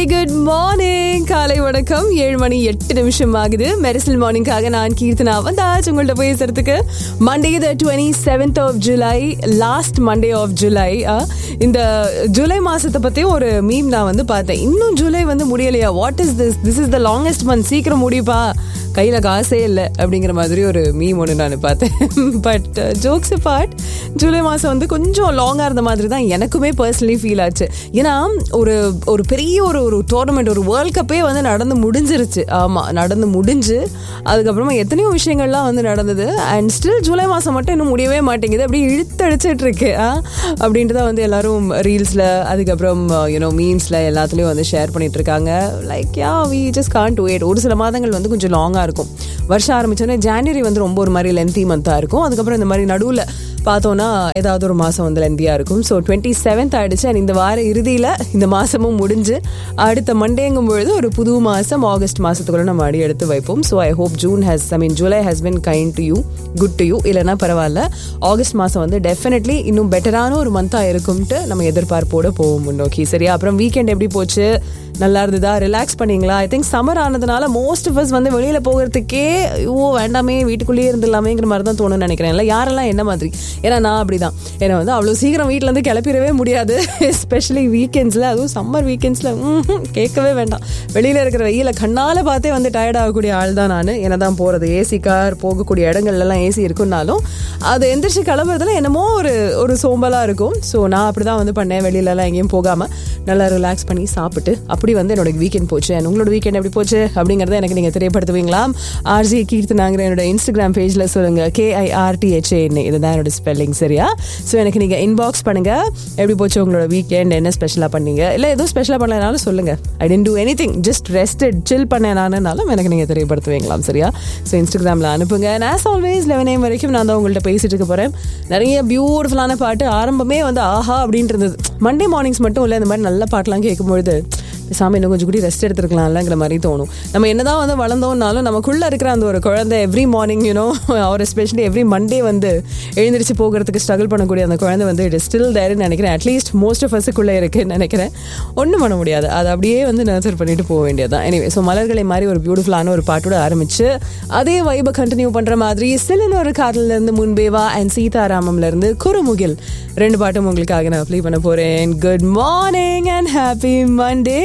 good morning காலை வணக்கம் ஏழு மணி எட்டு நிமிஷம் ஆகுது மெரிசல் மார்னிங்காக நான் கீர்த்தனா வந்தாச்சு உங்கள்ட்ட பேசுறதுக்கு Monday the twenty seventh of July last Monday of July இந்த ஜூலை மாசத்தை பத்தி ஒரு மீம் நான் வந்து பார்த்தேன் இன்னும் ஜூலை வந்து முடியலையா what is this this is the longest month சீக்கிரம் முடியுப்பா கையில் காசே இல்லை அப்படிங்கிற மாதிரி ஒரு மீம் ஒன்று நான் பார்த்தேன் பட் ஜோக்ஸ் பார்ட் ஜூலை மாதம் வந்து கொஞ்சம் லாங்காக இருந்த மாதிரி தான் எனக்குமே பர்சனலி ஃபீல் ஆச்சு ஏன்னா ஒரு ஒரு பெரிய ஒரு ஒரு டோர்னமெண்ட் ஒரு வேர்ல்ட் கப்பே வந்து நடந்து முடிஞ்சிருச்சு ஆமாம் நடந்து முடிஞ்சு அதுக்கப்புறமா எத்தனையோ விஷயங்கள்லாம் வந்து நடந்தது அண்ட் ஸ்டில் ஜூலை மாதம் மட்டும் இன்னும் முடியவே மாட்டேங்குது அப்படியே இழுத்தடிச்சிட்டு இருக்கு ஆ அப்படின்ட்டு தான் வந்து எல்லாரும் ரீல்ஸில் அதுக்கப்புறம் யூனோ மீம்ஸில் எல்லாத்துலேயும் வந்து ஷேர் பண்ணிட்டு இருக்காங்க like yeah we just can't wait ஒரு சில மாதங்கள் வந்து கொஞ்சம் லாங்காக இருக்கும் வருஷம் ஆரம்பிச்சோன்னே ஜான்வரி வந்து ரொம்ப ஒரு மாதிரி லென்த்தி மந்த்தாக இருக்கும் அதுக்கப்புறம் இந்த மாதிரி நடுவில் பார்த்தோன்னா ஏதாவது ஒரு மாதம் வந்து லெந்தியாக இருக்கும் ஸோ டுவெண்ட்டி செவன்த் ஆயிடுச்சு அண்ட் இந்த வார இறுதியில் இந்த மாதமும் முடிஞ்சு அடுத்த மண்டேங்கும் பொழுது ஒரு புது மாதம் ஆகஸ்ட் மாதத்துக்குள்ள நம்ம அடி எடுத்து வைப்போம் so I hope June has I mean July has been kind to you good to you இல்லைனா பரவாயில்ல ஆகஸ்ட் மாதம் வந்து டெஃபினெட்லி இன்னும் பெட்டரான ஒரு மந்த்தாக இருக்கும்ட்டு நம்ம எதிர்பார்ப்போட போவோம் முன்னோக்கி சரியா அப்புறம் வீக்கெண்ட் எப்படி போச்சு நல்லா இருந்ததா ரிலாக்ஸ் பண்ணீங்களா ஐ திங்க் சம்மர் ஆனதுனால மோஸ்ட் ஆஃப் அஸ் வந்து வெளியில் போகிறதுக்கே ஓ வேண்டாமே வீட்டுக்குள்ளேயே இருந்துடலாமேங்கிற மாதிரி தான் தோணுன்னு நினைக்கிறேன் இல்லை யாரெல்லாம் என்ன மாதிரி ஏன்னா நான் அப்படி தான் ஏன்னா வந்து அவ்வளோ சீக்கிரம் வீட்டிலேருந்து கிளப்பிடவே முடியாது எஸ்பெஷலி வீக்கெண்ட்ஸில் அதுவும் சம்மர் வீக்கெண்ட்ஸில் கேட்கவே வேண்டாம் வெளியில் இருக்கிற வெயில கண்ணால் பார்த்தே வந்து டயர்ட் ஆகக்கூடிய ஆள் தான் நான் என்ன தான் போகிறது ஏசி கார் போகக்கூடிய இடங்கள்லாம் ஏசி இருக்குன்னாலும் அது எந்திரிச்சு கிளம்புறதுல என்னமோ ஒரு ஒரு சோம்பலாக இருக்கும் ஸோ நான் அப்படி தான் வந்து பண்ணேன் வெளியிலலாம் எங்கேயும் போகாமல் நல்லா ரிலாக்ஸ் பண்ணி சாப்பிட்டு அப்படி வந்து என்னோட வீக்கெண்ட் போச்சு அண்ட் உங்களோட வீக்கெண்ட் எப்படி போச்சு அப்படிங்கிறத எனக்கு நீங்கள் தெரியப்படுத்துவீங்களா ஆர்ஜி கீர்த்தனாங்கிற என்னோட இன்ஸ்டாகிராம் பேஜில் சொல்லுங்கள் கேஐஆர்டிஹெச்ஏன்னு இதுதான் என்னோட ஸ்பெல்லிங் சரியா ஸோ எனக்கு நீங்கள் இன்பாக்ஸ் பண்ணுங்கள் எப்படி போச்சு உங்களோட வீக்கெண்ட் என்ன ஸ்பெஷலாக பண்ணீங்க இல்லை எதுவும் ஸ்பெஷலாக பண்ணலனாலும் சொல்லுங்கள் I didn't do anything just rested chill பண்ணேனாலும் எனக்கு நீங்கள் தெரியப்படுத்துவீங்களாம் சரியா ஸோ இன்ஸ்டாகிராமில் அனுப்புங்க ஆஸ் ஆல்வேஸ் லெவன் ஏம் வரைக்கும் நான் தான் உங்கள்கிட்ட பேசிட்டு இருக்க போகிறேன் நிறைய பியூட்டிஃபுல்லான பாட்டு ஆரம்பமே வந்து ஆஹா அப்படின்ட்டு இருந்தது மண்டே மார்னிங்ஸ் மட்டும் இல்லை இந்த மாதிரி நல்ல பாட்டெலாம் கேட்கும்பொழுது சாமி இன்னும் கொஞ்சம் கூட ரெஸ்ட் எடுத்துருக்கலாம்லங்கிற மாதிரி தோணும் நம்ம என்னதான் வந்து வளர்ந்தோம்னாலும் நமக்குள்ள இருக்கிற அந்த ஒரு குழந்தை எவ்ரி மார்னிங் யூனோ அவர் எஸ்பெஷலி எவ்ரி மண்டே வந்து எழுந்திரிச்சு போகிறதுக்கு ஸ்ட்ரகிள் பண்ணக்கூடிய அந்த குழந்தை வந்து இட் ஸ்டில் தேர்னு நினைக்கிறேன் அட்லீஸ்ட் மோஸ்ட் ஆஃப் அஸுக்குள்ளே இருக்குன்னு நினைக்கிறேன் ஒன்றும் பண்ண முடியாது அதை அப்படியே வந்து நர்ச்சர் பண்ணிட்டு போக வேண்டியதுதான் எனிவே ஸோ மலர்களை மாதிரி ஒரு பியூட்டிஃபுல்லான ஒரு பாட்டோட ஆரம்பிச்சு அதே வைபை கண்டினியூ பண்ணுற மாதிரி சிலன் ஒரு காதலேருந்து முன்பேவா அண்ட் சீதாராமம்லேருந்து குறுமுகில் ரெண்டு பாட்டும் உங்களுக்காக நான் ப்ளே பண்ண போகிறேன் good morning and happy Monday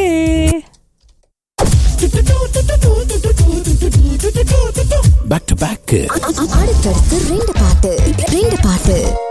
back to back அடுத்தடுத்து ரெண்டு பாட்டு ரெண்டு பாட்டு